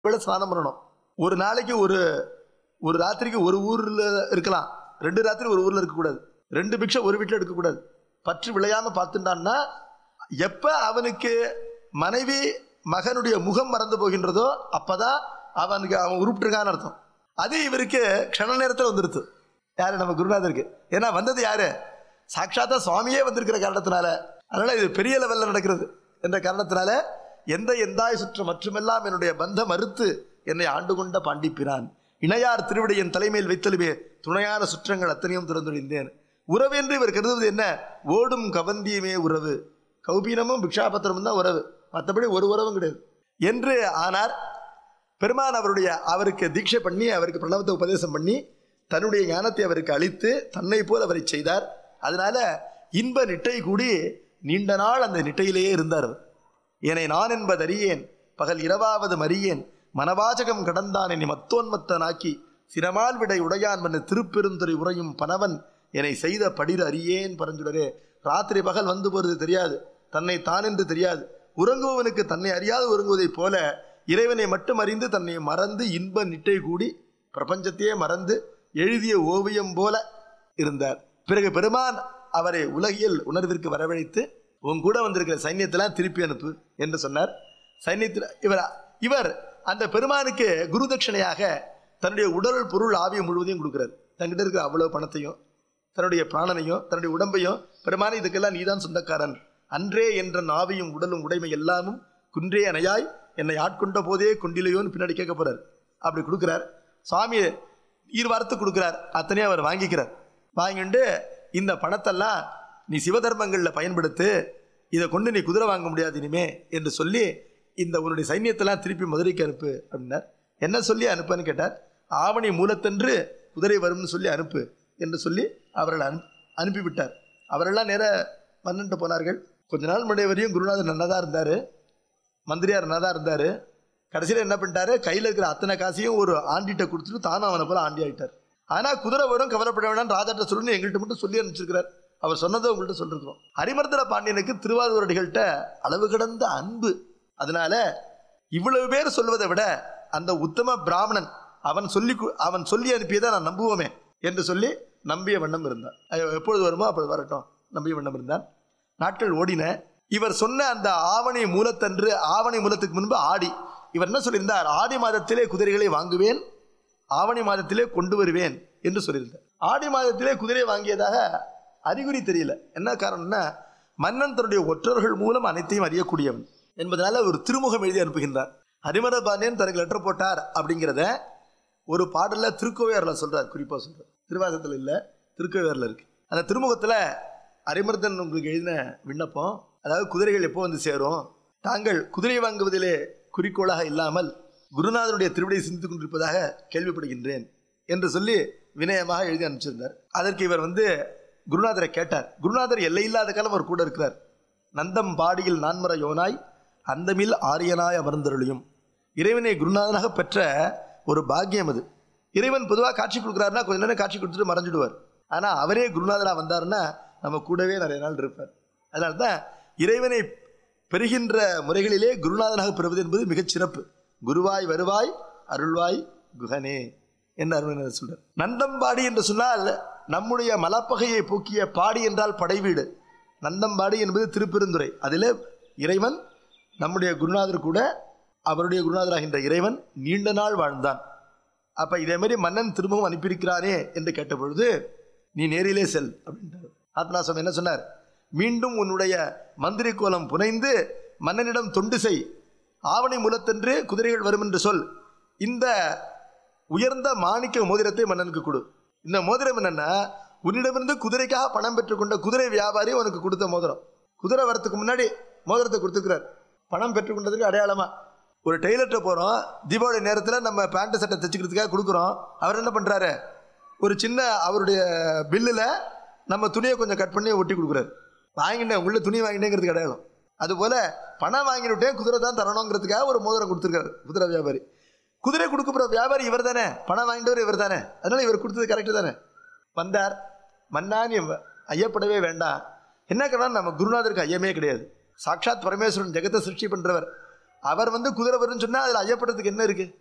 வேளை ஸ்நானம் பண்ணணும் ஒரு நாளைக்கு ஒரு ஒரு ராத்திரிக்கு ஒரு ஊர்ல இருக்கலாம் ரெண்டு ராத்திரி ஒரு ஊர்ல இருக்கக்கூடாது ரெண்டு பிக்ஷை ஒரு வீட்டில் எடுக்கக்கூடாது பற்று விளையாம பார்த்துட்டான்னா எப்ப அவனுக்கு மனைவி மகனுடைய முகம் மறந்து போகின்றதோ அப்பதான் அவனுக்கு அவன் உருப்பிட்டுருக்கான்னு அர்த்தம் அது இவருக்கு க்ஷண நேரத்தில் வந்துருது யாரு நம்ம குருநாதருக்கு ஏன்னா வந்தது யாரு சாட்சாத்தா சுவாமியே வந்திருக்கிற காரணத்தினால அதனால இது பெரிய லெவல்ல நடக்கிறது என்ற காரணத்தினால எந்த எந்தாய் சுற்றம் மற்றுமெல்லாம் என்னுடைய பந்தம் மறுத்து என்னை ஆண்டு கொண்ட பாண்டிப்பிரான் இணையார் திருவிடையின் தலைமையில் வைத்தலுமே துணையான சுற்றங்கள் அத்தனையும் திறந்தொழிந்தேன் உறவு என்று இவர் கருதுவது என்ன ஓடும் கவந்தியுமே உறவு கௌபீனமும் பிக்ஷாபத்திரமும் தான் உறவு மற்றபடி ஒரு உறவும் கிடையாது என்று ஆனார் பெருமான் அவருடைய அவருக்கு தீட்சை பண்ணி அவருக்கு பிரணவத்தை உபதேசம் பண்ணி தன்னுடைய ஞானத்தை அவருக்கு அளித்து தன்னை போல் அவரை செய்தார் அதனால இன்ப நிட்டை கூடி நீண்ட நாள் அந்த நிட்டையிலேயே இருந்தார் அவர் என்னை நான் என்பதறியேன் பகல் இரவாவது மறியேன் மனவாசகம் கடந்தான் என்னை மத்தோன்மத்தனாக்கி சிரமால் விடை உடையான் மன்னு திருப்பெருந்துறை உறையும் பனவன் என்னை செய்த படிர் அறியேன் பரஞ்சுடரே ராத்திரி பகல் வந்து போறது தெரியாது தன்னை தான் என்று தெரியாது உறங்குபவனுக்கு தன்னை அறியாது உறங்குவதைப் போல இறைவனை மட்டும் அறிந்து தன்னை மறந்து இன்ப நிட்டை கூடி பிரபஞ்சத்தையே மறந்து எழுதிய ஓவியம் போல இருந்தார் பிறகு பெருமான் அவரை உலகியல் உணர்விற்கு வரவழைத்து உன் கூட வந்திருக்கிற சைன்யத்தெல்லாம் திருப்பி அனுப்பு என்று சொன்னார் சைன்யத்தில் இவர் இவர் அந்த பெருமானுக்கு குரு தட்சணையாக தன்னுடைய உடல் பொருள் ஆவியம் முழுவதையும் கொடுக்கிறார் தன்கிட்ட இருக்கிற அவ்வளவு பணத்தையும் தன்னுடைய பிராணனையும் தன்னுடைய உடம்பையும் பெருமானே இதுக்கெல்லாம் நீதான் சொந்தக்காரன் அன்றே என்ற நாவியும் உடலும் உடைமை எல்லாமும் குன்றே அணையாய் என்னை ஆட்கொண்ட போதே கொண்டிலையோன்னு பின்னாடி கேட்க போறார் அப்படி கொடுக்கிறார் சுவாமி ஈர்வார்த்து கொடுக்கிறார் அத்தனையும் அவர் வாங்கிக்கிறார் வாங்கிட்டு இந்த பணத்தெல்லாம் நீ சிவதர்மங்களில் பயன்படுத்து இதை கொண்டு நீ குதிரை வாங்க முடியாது இனிமே என்று சொல்லி இந்த உன்னுடைய சைன்யத்தெல்லாம் திருப்பி மதுரைக்கு அனுப்பு அப்படின்னார் என்ன சொல்லி அனுப்புன்னு கேட்டார் ஆவணி மூலத்தன்று குதிரை வரும்னு சொல்லி அனுப்பு என்று சொல்லி அவர்கள் அனு அனுப்பிவிட்டார் அவரெல்லாம் நேர மன்னன்ட்டு போனார்கள் கொஞ்ச நாள் முன்னாடி வரையும் குருநாதர் நன்னதா இருந்தார் மந்திரியார் நன்னதா இருந்தார் கடைசியில் என்ன பண்ணிட்டாரு கையில் இருக்கிற அத்தனை காசையும் ஒரு ஆண்டிட்ட கொடுத்துட்டு தானும் அவனை போல ஆண்டி ஆயிட்டார் ஆனால் குதிரை வரும் கவலைப்பட வேண்டாம் ராஜாட்ட சொல்லணும்னு எங்கள்கிட்ட மட்டும் சொல்லி அனுப்பிச்சிருக்கிறார் அவர் சொன்னதை உங்கள்கிட்ட சொல்லிருக்கிறோம் ஹரிமர்தன பாண்டியனுக்கு திருவாரூரடிகள்கிட்ட அளவு கடந்த அன்பு அதனால இவ்வளவு பேர் சொல்வதை விட அந்த உத்தம பிராமணன் அவன் சொல்லி கு- அவன் சொல்லி அனுப்பியதை நான் நம்புவோமே என்று சொல்லி நம்பிய வண்ணம் இருந்தான் ஐயோ, எப்பொழுது வருமோ அப்பொழுது வரட்டும் நம்பிய வண்ணம் இருந்தான் நாட்கள் ஓடின இவர் சொன்ன அந்த ஆவணி மூலத்தன்று ஆவணி மூலத்துக்கு முன்பு ஆடி இவர் என்ன சொல்லியிருந்தார் ஆடி மாதத்திலே குதிரைகளை வாங்குவேன் ஆவணி மாதத்திலே கொண்டு வருவேன் என்று சொல்லியிருந்தார் ஆடி மாதத்திலே குதிரை வாங்கியதாக அறிகுறி தெரியல என்ன காரணம்னா மன்னன் தன்னுடைய ஒற்றர்கள் மூலம் அனைத்தையும் அறியக்கூடியவன் என்பதனால ஒரு திருமுகம் எழுதி அனுப்புகின்றார் ஹரிமர பாண்டியன் தனக்கு லெட்டர் போட்டார் அப்படிங்கிறத ஒரு பாடல்ல திருக்கோவையார்ல சொல்றார் குறிப்பா சொல்றார் திருவாசகத்துல இல்ல திருக்கோவையார்ல இருக்கு அந்த திருமுகத்துல அரிமர்தன் உங்களுக்கு எழுதின விண்ணப்பம் அதாவது குதிரைகள் எப்போ வந்து சேரும் தாங்கள் குதிரை வாங்குவதிலே குறிக்கோளாக இல்லாமல் குருநாதனுடைய திருவிடையை சிந்தித்துக் கொண்டிருப்பதாக கேள்விப்படுகின்றேன் என்று சொல்லி வினயமாக எழுதி அனுப்பிச்சிருந்தார் அதற்கு இவர் வந்து குருநாதரை கேட்டார் குருநாதர் எல்லையில்லாத காலம் அவர் கூட இருக்கிறார் நந்தம் பாடியில் நான்மர யோனாய் அந்தமில் ஆரியனாய் அமர்ந்தருளியும் இறைவனை குருநாதனாக பெற்ற ஒரு பாக்கியம் அது இறைவன் பொதுவாக காட்சி கொடுக்குறாருன்னா கொஞ்ச நேரம் காட்சி கொடுத்துட்டு மறைஞ்சிடுவார் ஆனால் அவரே குருநாதராக வந்தாருன்னா நம்ம கூடவே நிறைய நாள் இருப்பார் அதனால தான் இறைவனை பெறுகின்ற முறைகளிலே குருநாதனாக பெறுவது என்பது மிகச் சிறப்பு குருவாய் வருவாய் அருள்வாய் குகனே என்று அருணர் சொல்றார் நந்தம்பாடி என்று சொன்னால் நம்முடைய மலப்பகையை போக்கிய பாடி என்றால் படைவீடு நந்தம்பாடி என்பது திருப்பெருந்துறை அதிலே இறைவன் நம்முடைய குருநாதர் கூட அவருடைய குருநாதராகின்ற இறைவன் நீண்ட நாள் வாழ்ந்தான் அப்ப இதே மாதிரி மன்னன் திரும்பவும் அனுப்பியிருக்கிறானே என்று கேட்ட பொழுது நீ நேரிலே செல் அப்படின்றார் ஆத்மநாசம் என்ன சொன்னார் மீண்டும் உன்னுடைய மந்திரி கோலம் புனைந்து மன்னனிடம் தொண்டு செய் ஆவணி மூலத்தன்று குதிரைகள் வரும் என்று சொல் இந்த உயர்ந்த மாணிக்க மோதிரத்தை மன்னனுக்கு கொடு இந்த மோதிரம் என்னன்னா உன்னிடமிருந்து குதிரைக்காக பணம் பெற்றுக்கொண்ட குதிரை வியாபாரி உனக்கு கொடுத்த மோதிரம் குதிரை வரத்துக்கு முன்னாடி மோதிரத்தை கொடுத்துக்கிறார் பணம் பெற்றுக்கொண்டதுக்கு அடையாளமா ஒரு டெய்லர்கிட்ட போகிறோம் தீபாவளி நேரத்தில் நம்ம பேண்ட் சட்டை தைச்சிக்கிறதுக்காக கொடுக்குறோம் அவர் என்ன பண்ணுறாரு ஒரு சின்ன அவருடைய பில்லில் நம்ம துணியை கொஞ்சம் கட் பண்ணி ஒட்டி கொடுக்குறாரு வாங்கிட்டேன் உள்ள துணி வாங்கிட்டேங்கிறது அடையாளம் அதுபோல் பணம் வாங்கிவிட்டேன் குதிரை தான் தரணுங்கிறதுக்காக ஒரு மோதிரம் கொடுத்துருக்காரு குதிரை வியாபாரி குதிரை கொடுக்குற வியாபாரி இவர் தானே பணம் வாங்கிட்டவர் இவர் தானே அதனால இவர் கொடுத்தது கரெக்டு தானே வந்தார் மன்னான் இவ- ஐயப்படவே வேண்டாம் என்ன காரணம் நம்ம குருநாதருக்கு ஐயமே கிடையாது சாட்சாத் பரமேஸ்வரன் ஜெகத்தை சிருஷ்டி பண்றவர் அவர் வந்து குதிரை வரும்னு சொன்னா அதுல ஐயப்படுறதுக்கு என்ன இருக்கு